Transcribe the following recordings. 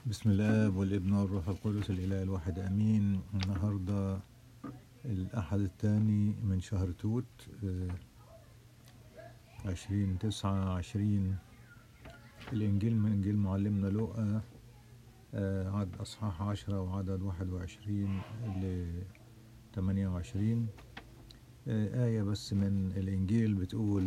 بسم الله والابن والروح القدس الإله الواحد أمين النهاردة الأحد الثاني من شهر توت آه، عشرين تسعة عشرين الإنجيل من إنجيل معلمنا لوقا آه، عدد أصحاح عشرة وعدد واحد وعشرين لتمانية وعشرين آية بس من الإنجيل بتقول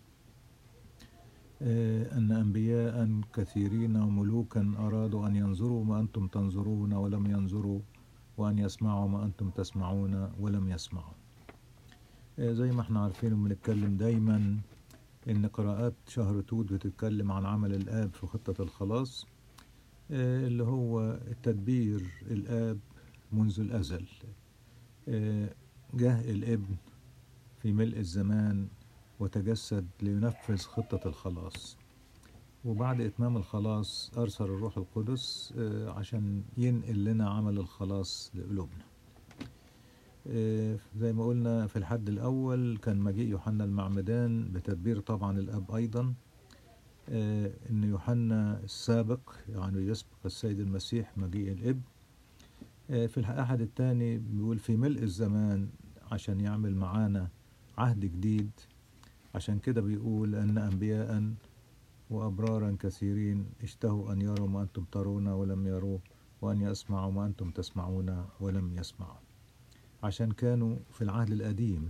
آه، أن أنبياء كثيرين وملوكا أرادوا أن ينظروا ما أنتم تنظرون ولم ينظروا وأن يسمعوا ما أنتم تسمعون ولم يسمعوا آه، زي ما احنا عارفين وبنتكلم دايما إن قراءات شهر توت بتتكلم عن عمل الآب في خطة الخلاص آه، اللي هو تدبير الآب منذ الأزل آه، جه الابن في ملء الزمان وتجسد لينفذ خطة الخلاص وبعد إتمام الخلاص أرسل الروح القدس آه، عشان ينقل لنا عمل الخلاص لقلوبنا آه، زي ما قلنا في الحد الأول كان مجيء يوحنا المعمدان بتدبير طبعا الأب أيضا آه، إن يوحنا السابق يعني يسبق السيد المسيح مجيء الإب آه، في الأحد الثاني بيقول في ملء الزمان عشان يعمل معانا عهد جديد عشان كده بيقول أن أنبياء وأبرارا كثيرين اشتهوا أن يروا ما أنتم ترون ولم يروه وأن يسمعوا ما أنتم تسمعون ولم يسمعوا عشان كانوا في العهد القديم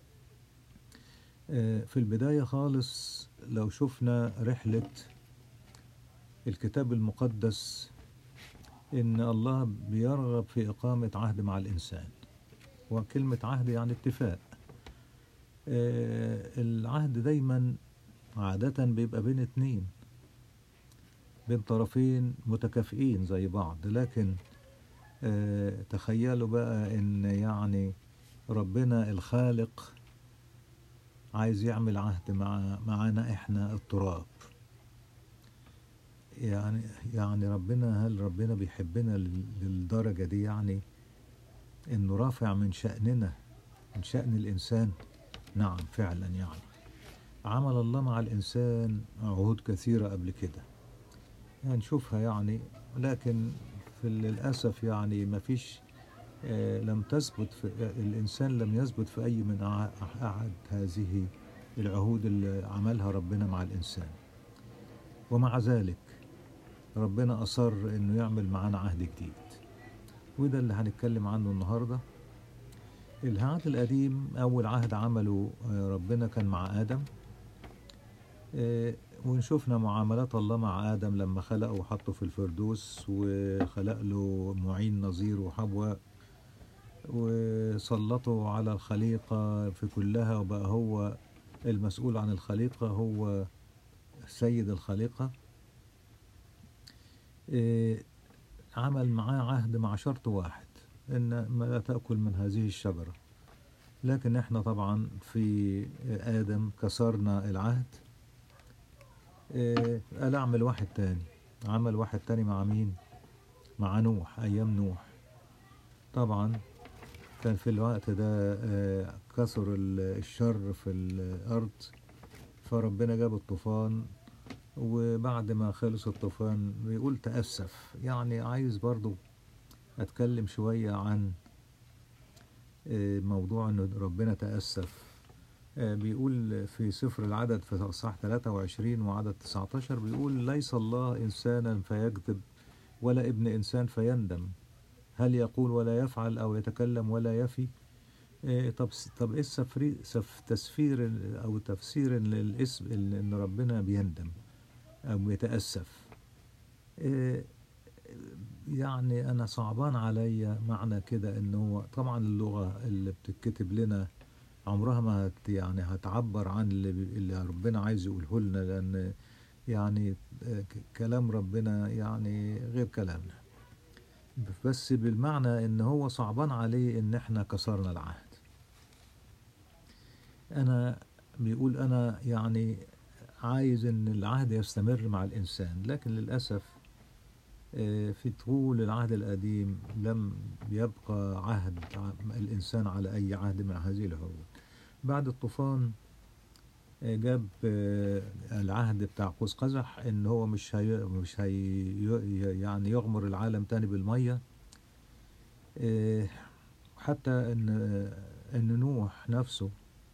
آه، في البداية خالص لو شفنا رحلة الكتاب المقدس إن الله بيرغب في إقامة عهد مع الإنسان وكلمة عهد يعني اتفاق آه، العهد دايما عادة بيبقى بين اتنين بين طرفين متكافئين زي بعض لكن آه، تخيلوا بقى ان يعني ربنا الخالق عايز يعمل عهد مع معانا احنا التراب يعني يعني ربنا هل ربنا بيحبنا لل- للدرجة دي يعني انه رافع من شأننا من شأن الانسان نعم فعلا يعني عمل الله مع الإنسان عهود كثيرة قبل كده هنشوفها يعني لكن في للأسف يعني ما فيش آه، لم تثبت في الإنسان لم يثبت في أي من أع- أحد هذه العهود اللي عملها ربنا مع الإنسان ومع ذلك ربنا أصر إنه يعمل معانا عهد جديد وده اللي هنتكلم عنه النهارده العهد القديم أول عهد عمله آه، ربنا كان مع آدم آه، ونشوفنا معاملات الله مع آدم لما خلقه وحطه في الفردوس وخلق له معين نظير وحواء وسلطه على الخليقة في كلها وبقى هو المسؤول عن الخليقة هو سيد الخليقة آه، عمل معاه عهد مع شرط واحد ان ما لا تأكل من هذه الشجرة لكن احنا طبعا في آدم كسرنا العهد إيه، قال اعمل واحد تاني عمل واحد تاني مع مين مع نوح ايام نوح طبعا كان في الوقت ده آه، كثر ال- الشر في الارض فربنا جاب الطوفان وبعد ما خلص الطوفان بيقول تأسف يعني عايز برضو أتكلم شوية عن آه، موضوع أن ربنا تأسف آه، بيقول في سفر العدد في أصحاح 23 وعدد 19 بيقول ليس الله إنسانا فيكذب ولا ابن إنسان فيندم هل يقول ولا يفعل أو يتكلم ولا يفي آه، طب طب ايه السفري سف تسفير ال- او تفسير للاسم ال- ان ربنا بيندم او بيتاسف آه، يعني انا صعبان عليا معنى كده ان هو طبعا اللغه اللي بتتكتب لنا عمرها ما هت يعني هتعبر عن اللي, بي- اللي ربنا عايز يقوله لنا لان يعني آه، ك- كلام ربنا يعني غير كلامنا بس بالمعنى ان هو صعبان عليه ان احنا كسرنا العهد انا بيقول انا يعني عايز ان العهد يستمر مع الانسان لكن للاسف آه، في طول العهد القديم لم يبقى عهد ع- الانسان على اي عهد من هذه العهود بعد الطوفان آه، جاب آه، العهد بتاع قوس قزح ان هو مش هي مش هي يعني يغمر العالم تاني بالميه آه، حتى ان ان نوح نفسه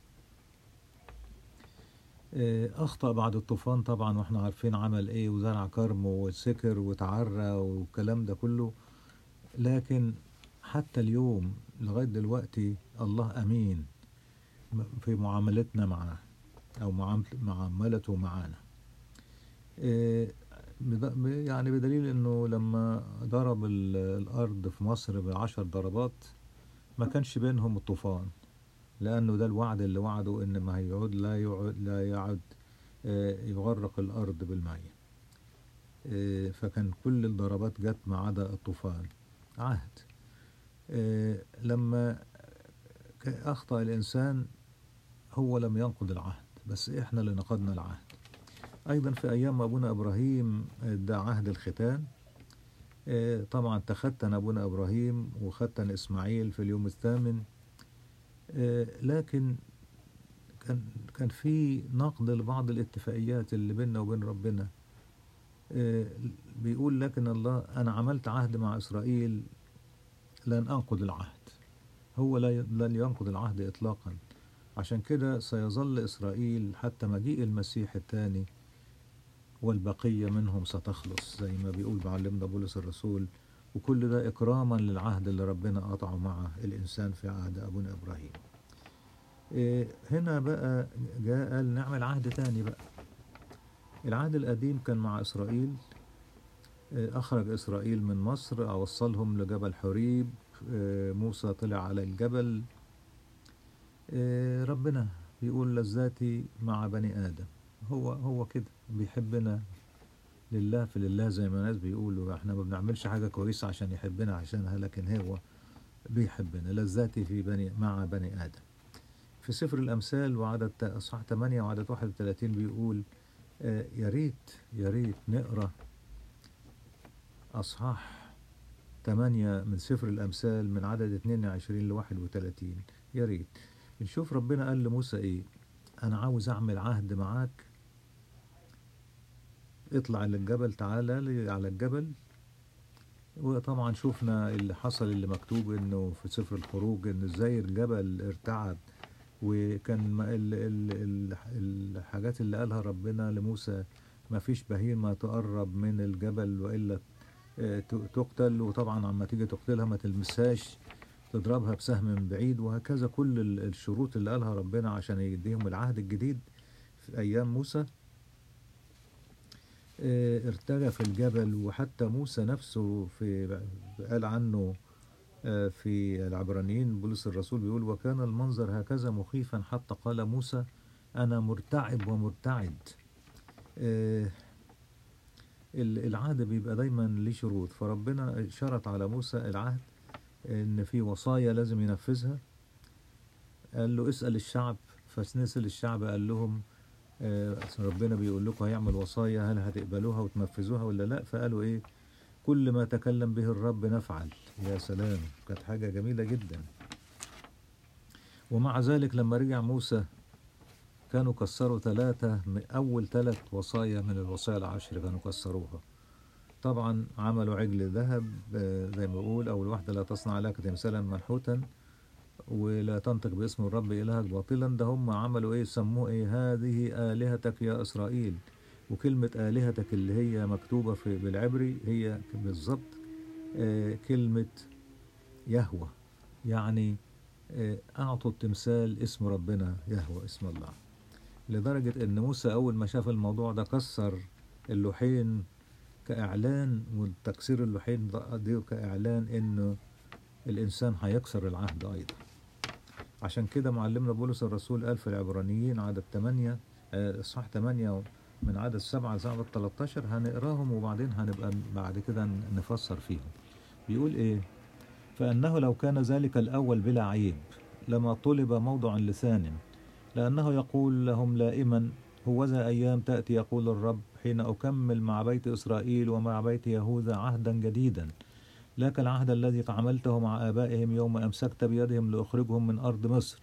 آه، اخطا بعد الطوفان طبعا واحنا عارفين عمل ايه وزرع كرم وسكر وتعرى والكلام ده كله لكن حتى اليوم لغايه دلوقتي الله امين في معاملتنا معاه او معامل- معاملته معانا آه، بد- يعني بدليل انه لما ضرب ال- الارض في مصر بعشر ضربات ما كانش بينهم الطوفان لانه ده الوعد اللي وعده ان ما هيعود لا يعود لا يعد آه، يغرق الارض بالمية آه، فكان كل الضربات جت ما عدا الطوفان عهد آه، لما ك- اخطا الانسان هو لم ينقض العهد بس احنا اللي نقضنا العهد ايضا في ايام ابونا ابراهيم آه، ده عهد الختان آه، طبعا تختن ابونا ابراهيم وختن اسماعيل في اليوم الثامن آه، لكن كان كان في نقد لبعض الاتفاقيات اللي بيننا وبين ربنا آه، بيقول لكن الله انا عملت عهد مع اسرائيل لن انقض العهد هو لا ي- لن ينقض العهد اطلاقا عشان كده سيظل اسرائيل حتى مجيء المسيح الثاني والبقيه منهم ستخلص زي ما بيقول معلمنا بولس الرسول وكل ده اكراما للعهد اللي ربنا قطعه مع الانسان في عهد ابونا ابراهيم إيه، هنا بقى جاء قال نعمل عهد تاني بقى العهد القديم كان مع إسرائيل إيه، أخرج إسرائيل من مصر أوصلهم لجبل حريب إيه، موسى طلع على الجبل إيه، ربنا بيقول لذاتي مع بني آدم هو هو كده بيحبنا لله في لله زي ما الناس بيقولوا احنا ما بنعملش حاجة كويسة عشان يحبنا عشانها لكن هو بيحبنا لذاتي في بني مع بني آدم في سفر الأمثال وعدد أصحاح 8 وعدد 31 بيقول آه، يا ريت يا ريت نقرأ أصحاح 8 من سفر الأمثال من عدد 22 ل 31 يا ريت نشوف ربنا قال لموسى إيه أنا عاوز أعمل عهد معاك اطلع للجبل تعالى لي على الجبل وطبعا شفنا اللي حصل اللي مكتوب انه في سفر الخروج ان ازاي الجبل ارتعد وكان ما ال ال ال الحاجات اللي قالها ربنا لموسى ما فيش بهيمة تقرب من الجبل وإلا آه، ت- تقتل وطبعا عما تيجي تقتلها ما تلمسهاش تضربها بسهم من بعيد وهكذا كل ال- الشروط اللي قالها ربنا عشان يديهم العهد الجديد في أيام موسى آه، ارتجى في الجبل وحتى موسى نفسه في قال عنه آه، في العبرانيين بولس الرسول بيقول وكان المنظر هكذا مخيفا حتى قال موسى أنا مرتعب ومرتعد آه، ال- العهد بيبقى دايما ليه شروط فربنا شرط على موسى العهد ان في وصايا لازم ينفذها قال له اسأل الشعب فنسأل الشعب قال لهم آه، أصل ربنا بيقول لكم هيعمل وصايا هل هتقبلوها وتنفذوها ولا لا فقالوا ايه كل ما تكلم به الرب نفعل يا سلام كانت حاجة جميلة جدا ومع ذلك لما رجع موسى كانوا كسروا ثلاثة من أول ثلاث وصايا من الوصايا العشر كانوا كسروها طبعا عملوا عجل ذهب آه، زي ما بقول أول واحدة لا تصنع لك تمثالا منحوتا ولا تنطق باسم الرب إلهك باطلا ده هم عملوا إيه سموه إيه هذه آلهتك يا إسرائيل وكلمة آلهتك اللي هي مكتوبة في بالعبري هي بالظبط آه، كلمة يهوى يعني آه، أعطوا التمثال اسم ربنا يهوى اسم الله لدرجة إن موسى أول ما شاف الموضوع ده كسر اللوحين كإعلان وتكسير اللوحين ده دي كإعلان إنه الإنسان هيكسر العهد أيضا عشان كده معلمنا بولس الرسول قال في العبرانيين عدد 8 آه، إصحاح 8 من عدد 7 لعدد 13 هنقراهم وبعدين هنبقى بعد كده نفسر فيهم بيقول إيه فأنه لو كان ذلك الأول بلا عيب لما طلب موضع لسان لأنه يقول لهم لائما هوذا أيام تأتي يقول الرب حين أكمل مع بيت إسرائيل ومع بيت يهوذا عهدا جديدا لا كالعهد الذي عملته مع آبائهم يوم أمسكت بيدهم لأخرجهم من أرض مصر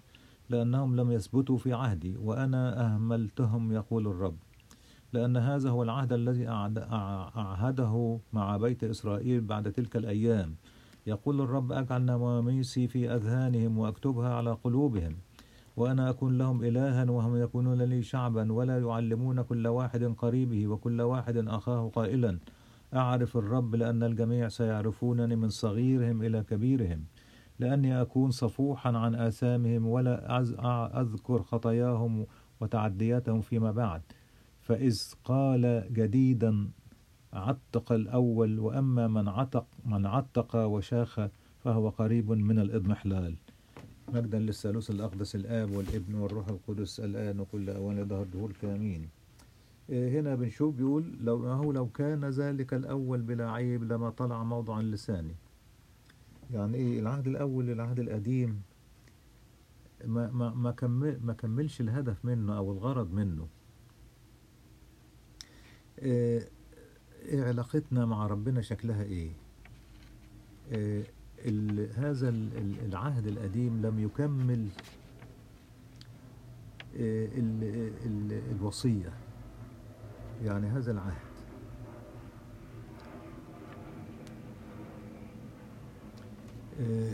لأنهم لم يثبتوا في عهدي وأنا أهملتهم يقول الرب لأن هذا هو العهد الذي أعد- أع- أعهده مع بيت إسرائيل بعد تلك الأيام يقول الرب أجعل نواميسي في أذهانهم وأكتبها على قلوبهم وأنا أكون لهم إلها وهم يكونون لي شعبا ولا يعلمون كل واحد قريبه وكل واحد أخاه قائلا أعرف الرب لأن الجميع سيعرفونني من صغيرهم إلى كبيرهم لأني أكون صفوحا عن آثامهم ولا أز- أذكر خطاياهم وتعدياتهم فيما بعد فإذ قال جديدا عتق الأول وأما من عتق من عتق وشاخ فهو قريب من الإضمحلال مجدا للثالوث الأقدس الآب والابن والروح القدس الآن وكل أوان ظهر دهور كامين إيه هنا بنشوف بيقول لو هو لو كان ذلك الأول بلا عيب لما طلع موضع لساني يعني إيه العهد الأول العهد القديم ما ما ما كمل ما كملش الهدف منه أو الغرض منه إيه إيه علاقتنا مع ربنا شكلها إيه إيه ال- هذا ال- ال- العهد القديم لم يكمل إيه ال- ال- الوصية يعني هذا العهد إيه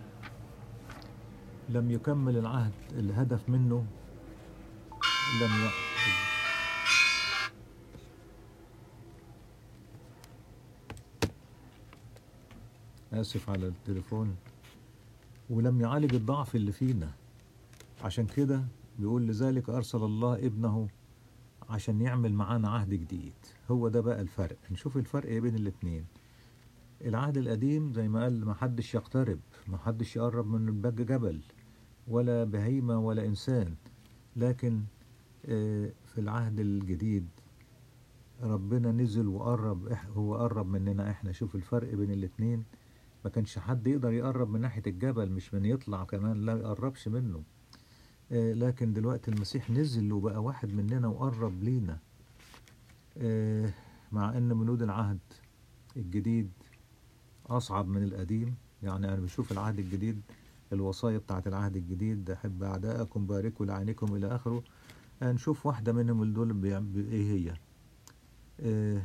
لم يكمل العهد الهدف منه لم ي... آسف على التليفون ولم يعالج الضعف اللي فينا عشان كده بيقول لذلك أرسل الله ابنه عشان يعمل معانا عهد جديد هو ده بقى الفرق نشوف الفرق إيه بين الاتنين العهد القديم زي ما قال ما حدش يقترب ما حدش يقرب من البج جبل ولا بهيمة ولا إنسان لكن آه، في العهد الجديد ربنا نزل وقرب إح- هو قرب مننا احنا شوف الفرق بين الاتنين ما كانش حد يقدر يقرب من ناحية الجبل مش من يطلع كمان لا يقربش منه آه، لكن دلوقتي المسيح نزل وبقى واحد مننا وقرب لينا آه، مع ان بنود العهد الجديد اصعب من القديم يعني انا بشوف العهد الجديد الوصايا بتاعت العهد الجديد احب اعدائكم باركوا لعينكم الى اخره هنشوف واحده منهم اللي دول بيع- ب- ايه هي آه،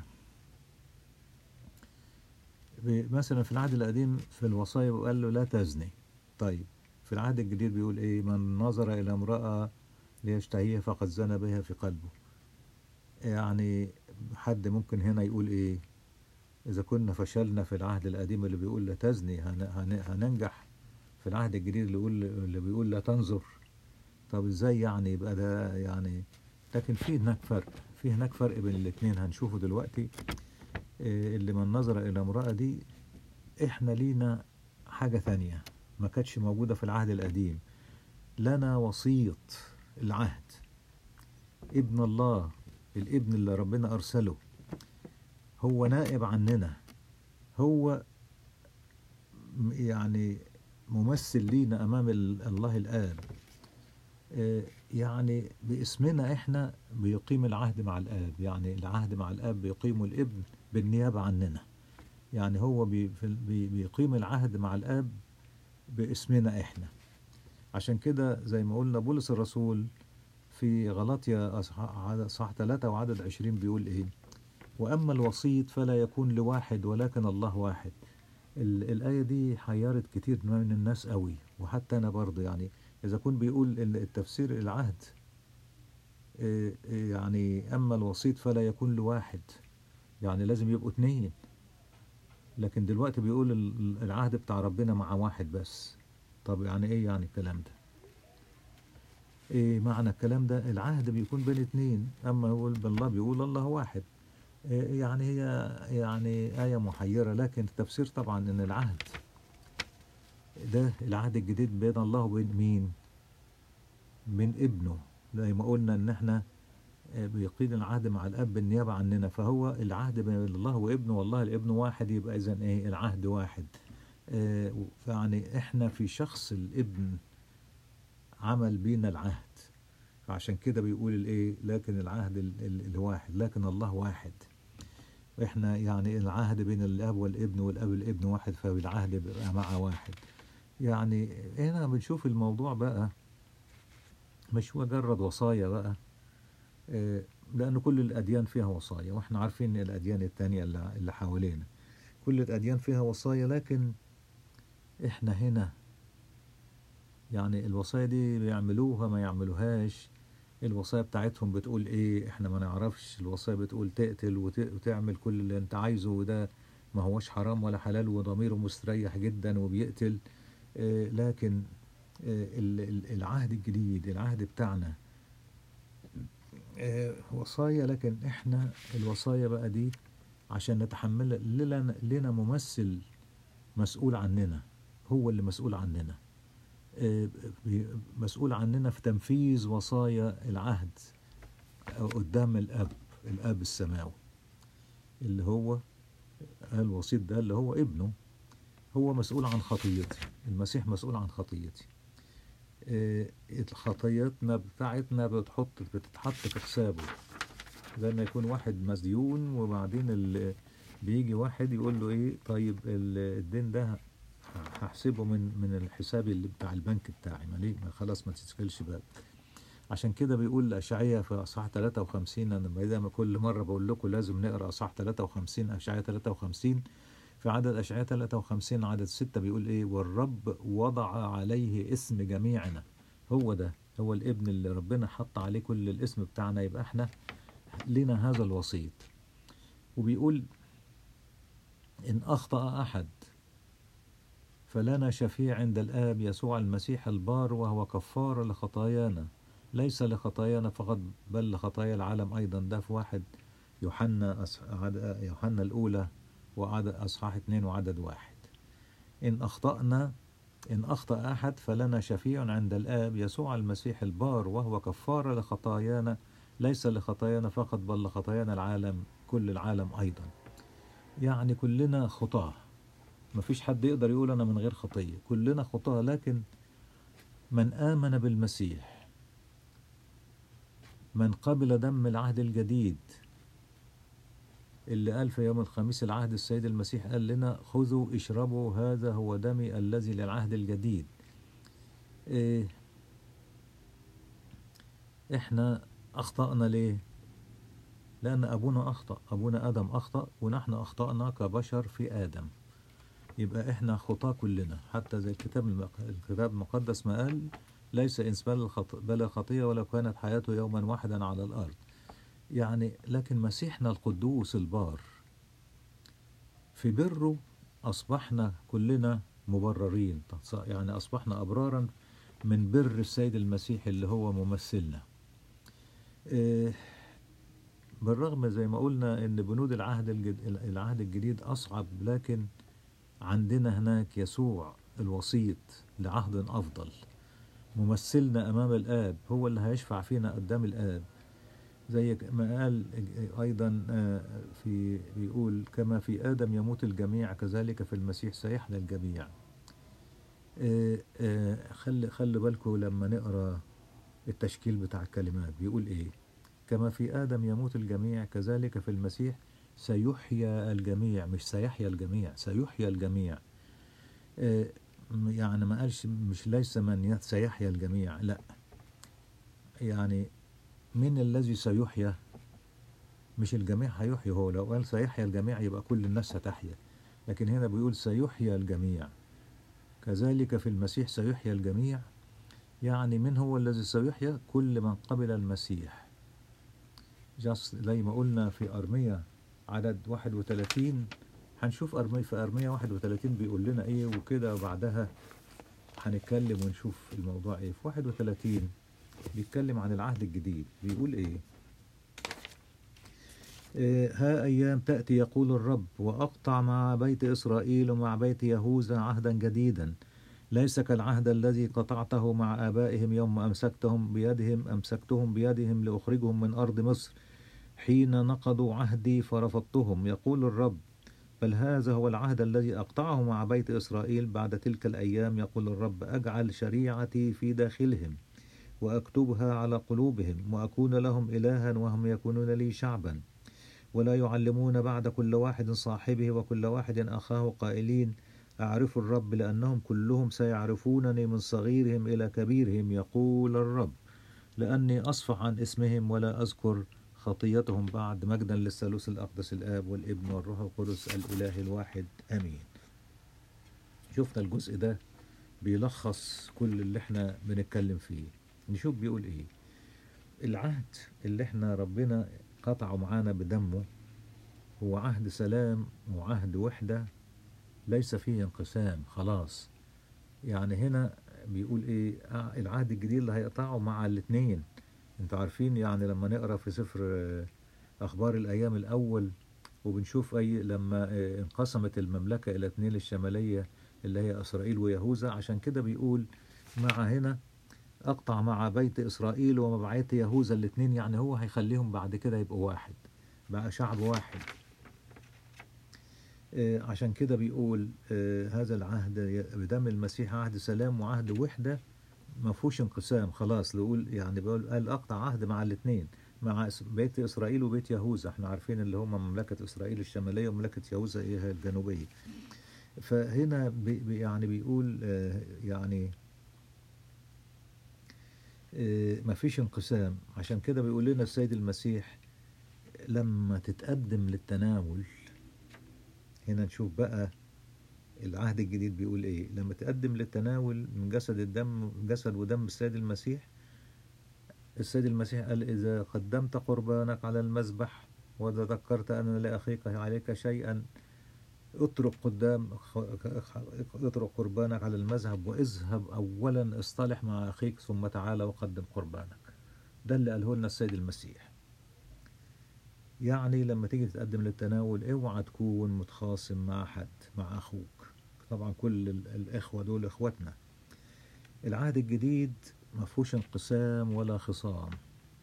ب- مثلا في العهد القديم في الوصايا قال له لا تزني طيب في العهد الجديد بيقول ايه من نظر الى امراه ليشتهيها فقد زنى بها في قلبه يعني حد ممكن هنا يقول ايه إذا كنا فشلنا في العهد القديم اللي بيقول لا تزني هن هن هننجح في العهد الجديد اللي يقول اللي بيقول لا تنظر طب ازاي يعني يبقى ده يعني لكن في هناك فرق في هناك فرق بين الاتنين هنشوفه دلوقتي إيه اللي من نظر إلى امرأة دي احنا لينا حاجة ثانية ما كانتش موجودة في العهد القديم لنا وسيط العهد ابن الله الابن اللي ربنا أرسله هو نائب عننا هو م- يعني ممثل لينا امام ال- الله الاب آه، يعني باسمنا احنا بيقيم العهد مع الاب يعني العهد مع الاب بيقيم الابن بالنيابه عننا يعني هو بي في ال- بي بيقيم العهد مع الاب باسمنا احنا عشان كده زي ما قلنا بولس الرسول في غلطيا أصح- عدد- صح 3 وعدد 20 بيقول ايه وأما الوسيط فلا يكون لواحد ولكن الله واحد ال- الآية دي حيرت كتير من الناس قوي وحتى أنا برضه يعني إذا كون بيقول ال- التفسير العهد إيه، إيه، يعني أما الوسيط فلا يكون لواحد يعني لازم يبقوا اتنين لكن دلوقتي بيقول ال- العهد بتاع ربنا مع واحد بس طب يعني ايه يعني الكلام ده ايه معنى الكلام ده العهد بيكون بين اتنين اما يقول بالله بيقول الله واحد إيه يعني هي يعني آية محيرة لكن التفسير طبعا ان العهد ده العهد الجديد بين الله وبين مين من ابنه زي ما قلنا ان احنا آه، بيقيم العهد مع الاب بالنيابه عننا فهو العهد بين الله وابنه والله الابن واحد يبقى اذا ايه العهد واحد آه، فيعني احنا في شخص الابن عمل بينا العهد فعشان كده بيقول الايه لكن العهد ال- ال- الواحد لكن الله واحد احنا يعني العهد بين الاب والابن والاب والابن واحد فالعهد بيبقى مع واحد يعني هنا بنشوف الموضوع بقى مش مجرد وصايا بقى آه، لأن كل الأديان فيها وصايا وإحنا عارفين الأديان التانية اللي اللي حوالينا كل الأديان فيها وصايا لكن إحنا هنا يعني الوصايا دي بيعملوها ما يعملوهاش الوصايا بتاعتهم بتقول ايه احنا ما نعرفش الوصايا بتقول تقتل وت- وتعمل كل اللي انت عايزه وده ما هوش حرام ولا حلال وضميره مستريح جدا وبيقتل آه، لكن آه، ال- ال- العهد الجديد العهد بتاعنا آه، وصايا لكن احنا الوصايا بقى دي عشان نتحمل لنا لنا ممثل مسؤول عننا هو اللي مسؤول عننا آه، بي- مسؤول عننا في تنفيذ وصايا العهد قدام الاب الاب السماوي اللي هو الوسيط ده اللي هو ابنه هو مسؤول عن خطيتي المسيح مسؤول عن خطيتي آه، خطيتنا بتاعتنا بتحط بتتحط في حسابه زي ما يكون واحد مسديون وبعدين ال- بيجي واحد يقول له ايه طيب ال- الدين ده هحسبه من من الحساب اللي بتاع البنك بتاعي ما ليه ما خلاص ما تشغلش بالك عشان كده بيقول أشعية في أصحاح 53 أنا بدل ما كل مرة بقول لكم لازم نقرأ أصحاح 53 أشعية 53 في عدد أشعية 53 عدد 6 بيقول إيه والرب وضع عليه اسم جميعنا هو ده هو الابن اللي ربنا حط عليه كل الاسم بتاعنا يبقى احنا لنا هذا الوسيط وبيقول إن أخطأ أحد فلنا شفيع عند الآب يسوع المسيح البار وهو كفار لخطايانا ليس لخطايانا فقط بل لخطايا العالم أيضا ده في واحد يوحنا أص... عد... يوحنا الأولى وعدد أصحاح اتنين وعدد واحد إن أخطأنا إن أخطأ أحد فلنا شفيع عند الآب يسوع المسيح البار وهو كفار لخطايانا ليس لخطايانا فقط بل لخطايانا العالم كل العالم أيضا يعني كلنا خطاه مفيش حد يقدر يقول أنا من غير خطية كلنا خطاه لكن من آمن بالمسيح من قبل دم العهد الجديد اللي قال في يوم الخميس العهد السيد المسيح قال لنا خذوا اشربوا هذا هو دمي الذي للعهد الجديد إيه احنا اخطأنا ليه لأن أبونا أخطأ أبونا آدم أخطأ ونحن أخطأنا كبشر في آدم يبقى إحنا خطاة كلنا حتى زي الكتاب المق... الكتاب المقدس ما قال ليس إنسان الخط... بلا خطية ولو كانت حياته يوما واحدا على الأرض يعني لكن مسيحنا القدوس البار في بره أصبحنا كلنا مبررين يعني أصبحنا أبرارا من بر السيد المسيح اللي هو ممثلنا إيه بالرغم زي ما قلنا ان بنود العهد الجد... العهد الجديد اصعب لكن عندنا هناك يسوع الوسيط لعهد افضل ممثلنا امام الاب هو اللي هيشفع فينا قدام الاب زي ما قال ايضا في بيقول كما في ادم يموت الجميع كذلك في المسيح سيحيا الجميع خلي خلي بالكم لما نقرا التشكيل بتاع الكلمات بيقول ايه كما في آدم يموت الجميع كذلك في المسيح سيحيا الجميع مش سيحيا الجميع سيحيا الجميع يعني ما قالش مش ليس من سيحيا الجميع لا يعني من الذي سيحيا مش الجميع هيحيا هو لو قال سيحيا الجميع يبقى كل الناس هتحيا لكن هنا بيقول سيحيا الجميع كذلك في المسيح سيحيا الجميع يعني من هو الذي سيحيا كل من قبل المسيح جاست زي ما قلنا في أرمية عدد 31 هنشوف أرمية في أرمية 31 بيقول لنا إيه وكده وبعدها هنتكلم ونشوف الموضوع إيه في 31 بيتكلم عن العهد الجديد بيقول إيه إيه ها أيام تأتي يقول الرب وأقطع مع بيت إسرائيل ومع بيت يهوذا عهدا جديدا ليس كالعهد الذي قطعته مع آبائهم يوم أمسكتهم بيدهم أمسكتهم بيدهم لأخرجهم من أرض مصر حين نقضوا عهدي فرفضتهم يقول الرب بل هذا هو العهد الذي أقطعه مع بيت إسرائيل بعد تلك الأيام يقول الرب أجعل شريعتي في داخلهم وأكتبها على قلوبهم وأكون لهم إلها وهم يكونون لي شعبا ولا يعلمون بعد كل واحد صاحبه وكل واحد أخاه قائلين أعرف الرب لأنهم كلهم سيعرفونني من صغيرهم إلى كبيرهم يقول الرب لأني أصفح عن اسمهم ولا أذكر خطيتهم بعد مجدا للثالوث الأقدس الآب والابن والروح القدس الإله الواحد آمين شفنا الجزء ده بيلخص كل اللي احنا بنتكلم فيه نشوف بيقول ايه العهد اللي احنا ربنا قطعه معانا بدمه هو عهد سلام وعهد وحدة ليس فيه انقسام خلاص يعني هنا بيقول ايه آه، العهد الجديد اللي هيقطعه مع الاثنين انتوا عارفين يعني لما نقرا في سفر آه، اخبار الايام الاول وبنشوف اي لما آه، انقسمت المملكه الى اثنين الشماليه اللي هي اسرائيل ويهوذا عشان كده بيقول مع هنا اقطع مع بيت اسرائيل ومع بيت يهوذا الاثنين يعني هو هيخليهم بعد كده يبقوا واحد بقى شعب واحد آه، عشان كده بيقول آه، هذا العهد ي- بدم المسيح عهد سلام وعهد وحدة ما فيهوش انقسام خلاص يقول يعني بيقول قال اقطع عهد مع الاثنين مع إس- بيت اسرائيل وبيت يهوذا احنا عارفين اللي هم مملكة اسرائيل الشمالية ومملكة يهوذا ايه هي الجنوبية فهنا بي بي- يعني بيقول آه، يعني ما فيش انقسام عشان كده بيقول لنا السيد المسيح لما تتقدم للتناول هنا نشوف بقى العهد الجديد بيقول ايه لما تقدم للتناول من جسد الدم جسد ودم السيد المسيح السيد المسيح قال إذا قدمت قربانك على المذبح وتذكرت أن لأخيك عليك شيئا اترك قدام اترك قربانك على المذهب واذهب أولا اصطلح مع أخيك ثم تعال وقدم قربانك ده اللي قاله لنا السيد المسيح يعني لما تيجي تتقدم للتناول اوعى تكون متخاصم مع حد مع أخوك طبعا كل ال- الإخوة دول إخواتنا العهد الجديد ما فيهوش انقسام ولا خصام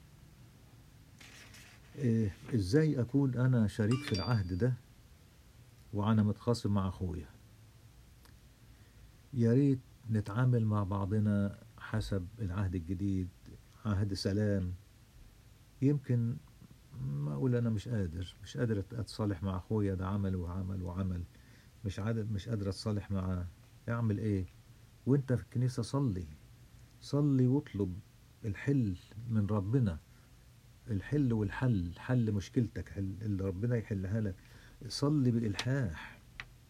إيه ازاي اكون انا شريك في العهد ده وانا متخاصم مع اخويا يا ريت نتعامل مع بعضنا حسب العهد الجديد عهد سلام يمكن ما اقول انا مش قادر مش قادر أت- اتصالح مع اخويا ده عمل وعمل وعمل مش قادر مش قادر اتصالح معاه اعمل ايه وانت في الكنيسة صلي صلي واطلب الحل من ربنا الحل والحل حل مشكلتك حل اللي ربنا يحلها لك صلي بالإلحاح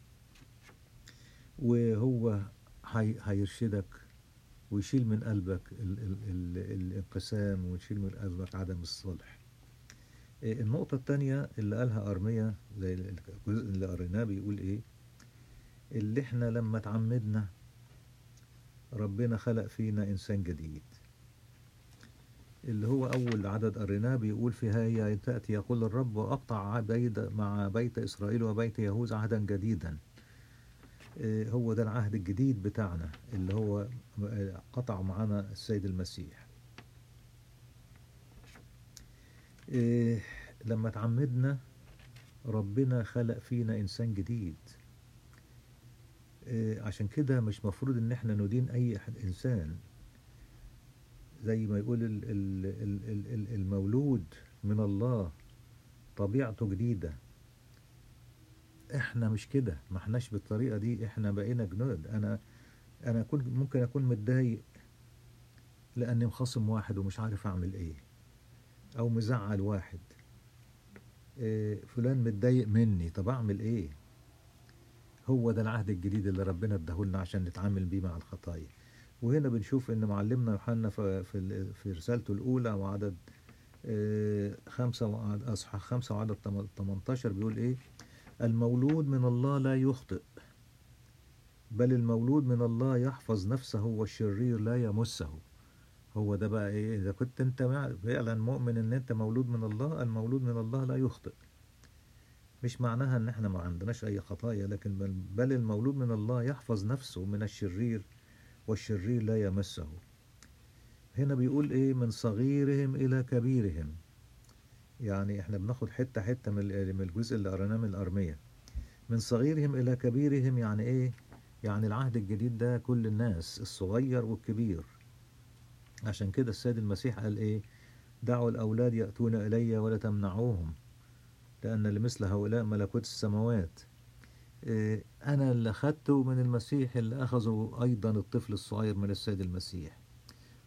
وهو هي هيرشدك ويشيل من قلبك ال ال ال الانقسام ويشيل من قلبك عدم الصلح إيه، النقطة التانية اللي قالها أرمية زي الجزء اللي قريناه بيقول إيه اللي إحنا لما تعمدنا ربنا خلق فينا إنسان جديد اللي هو أول عدد قريناه بيقول في هاي تأتي يقول الرب وأقطع بيد مع بيت إسرائيل وبيت يهوذا عهدا جديدا إيه، هو ده العهد الجديد بتاعنا اللي هو آه، قطع معنا السيد المسيح إيه، لما تعمدنا ربنا خلق فينا إنسان جديد إيه، عشان كده مش مفروض ان احنا ندين اي أحد انسان زي ما يقول ال- ال- ال- ال- ال- المولود من الله طبيعته جديدة احنا مش كده ما احناش بالطريقة دي احنا بقينا جنود انا انا كنت ممكن اكون متضايق لاني مخاصم واحد ومش عارف اعمل ايه او مزعل واحد إيه، فلان متضايق مني طب اعمل ايه هو ده العهد الجديد اللي ربنا اداهولنا عشان نتعامل بيه مع الخطايا وهنا بنشوف ان معلمنا يوحنا في في ال- في رسالته الاولى وعدد آه، خمسة وعدد اصحاح خمسة وعدد تم- 18 بيقول ايه المولود من الله لا يخطئ بل المولود من الله يحفظ نفسه والشرير لا يمسه هو ده بقى ايه اذا كنت انت مع- فعلا مؤمن ان انت مولود من الله المولود من الله لا يخطئ مش معناها ان احنا ما عندناش اي خطايا لكن بل, بل المولود من الله يحفظ نفسه من الشرير والشرير لا يمسه هنا بيقول ايه من صغيرهم الى كبيرهم يعني احنا بناخد حتة حتة من ال- من الجزء اللي قريناه من الأرمية من صغيرهم إلى كبيرهم يعني ايه يعني العهد الجديد ده كل الناس الصغير والكبير عشان كده السيد المسيح قال ايه دعوا الأولاد يأتون إلي ولا تمنعوهم لأن لمثل هؤلاء ملكوت السماوات إيه، أنا اللي أخدته من المسيح اللي أخذه أيضا الطفل الصغير من السيد المسيح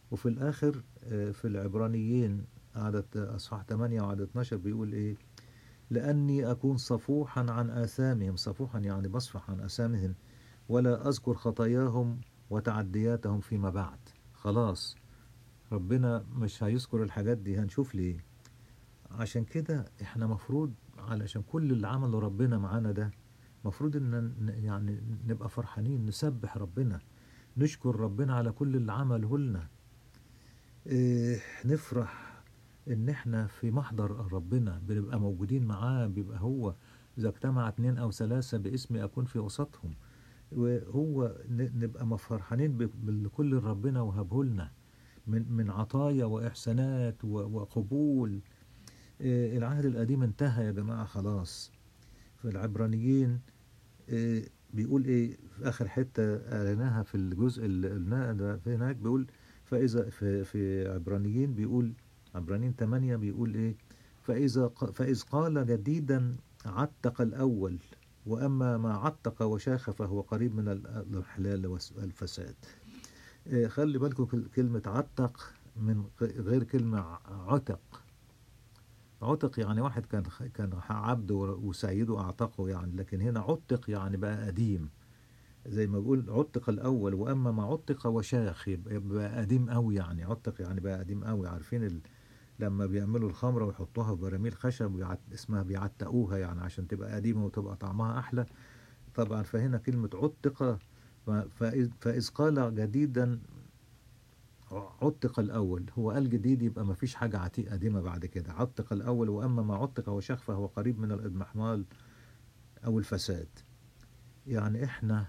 وفي الآخر آه، في العبرانيين عدد أصحاح 8 وعدد 12 بيقول إيه لأني أكون صفوحا عن آثامهم صفوحا يعني بصفح عن آثامهم ولا أذكر خطاياهم وتعدياتهم فيما بعد خلاص ربنا مش هيذكر الحاجات دي هنشوف ليه عشان كده احنا مفروض علشان كل اللي عمله ربنا معانا ده مفروض ان ن- يعني نبقى فرحانين نسبح ربنا نشكر ربنا على كل اللي عمله لنا إيه نفرح ان احنا في محضر ربنا بنبقى موجودين معاه بيبقى هو اذا اجتمع اتنين او ثلاثة باسمي اكون في وسطهم وهو ن- نبقى فرحانين ب- بكل اللي ربنا وهبه لنا من من عطايا واحسانات و- وقبول إيه العهد القديم انتهى يا جماعة خلاص في العبرانيين إيه بيقول ايه في اخر حته قريناها في الجزء اللي قلناه ده في هناك بيقول فاذا في في عبرانيين بيقول عبرانيين 8 بيقول ايه فاذا ق- فاذ قال جديدا عتق الاول واما ما عتق وشاخ فهو قريب من ال- الحلال والفساد إيه خلي بالكم كل- كلمه عتق من غ- غير كلمه ع- عتق عتق يعني واحد كان كان عبد وسيده اعتقه يعني لكن هنا عتق يعني بقى قديم زي ما بقول عتق الاول واما ما عتق وشاخ يبقى يبقى قديم قوي يعني عتق يعني بقى قديم قوي عارفين ال... لما بيعملوا الخمره ويحطوها في براميل خشب ويعت... اسمها بيعتقوها يعني عشان تبقى قديمه وتبقى طعمها احلى طبعا فهنا كلمه عتق ف... فإذ... فاذ قال جديدا عتق الأول هو قال جديد يبقى ما فيش حاجة عتيقة قديمة بعد كده عتق الأول وأما ما عتق وشخ فهو قريب من الإضمحلال أو الفساد يعني إحنا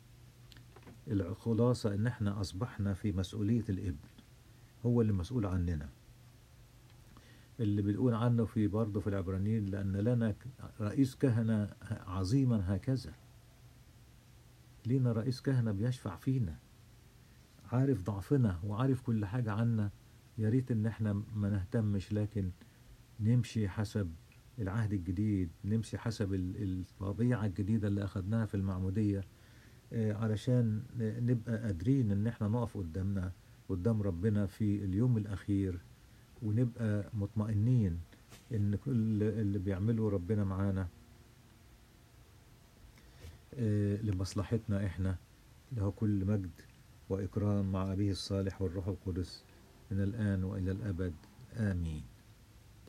الخلاصة إن إحنا أصبحنا في مسؤولية الابن هو اللي مسؤول عننا اللي بنقول عنه في برضه في العبرانيين لأن لنا رئيس كهنة عظيما هكذا لينا رئيس كهنة بيشفع فينا عارف ضعفنا وعارف كل حاجة عنا يا ريت ان احنا ما نهتمش لكن نمشي حسب العهد الجديد نمشي حسب ال- الطبيعة الجديدة اللي أخدناها في المعمودية آه، علشان نبقى قادرين ان احنا نقف قدامنا قدام ربنا في اليوم الأخير ونبقى مطمئنين ان كل اللي بيعمله ربنا معانا آه، لمصلحتنا احنا له كل مجد وإكرام مع أبيه الصالح والروح القدس من الآن وإلى الأبد آمين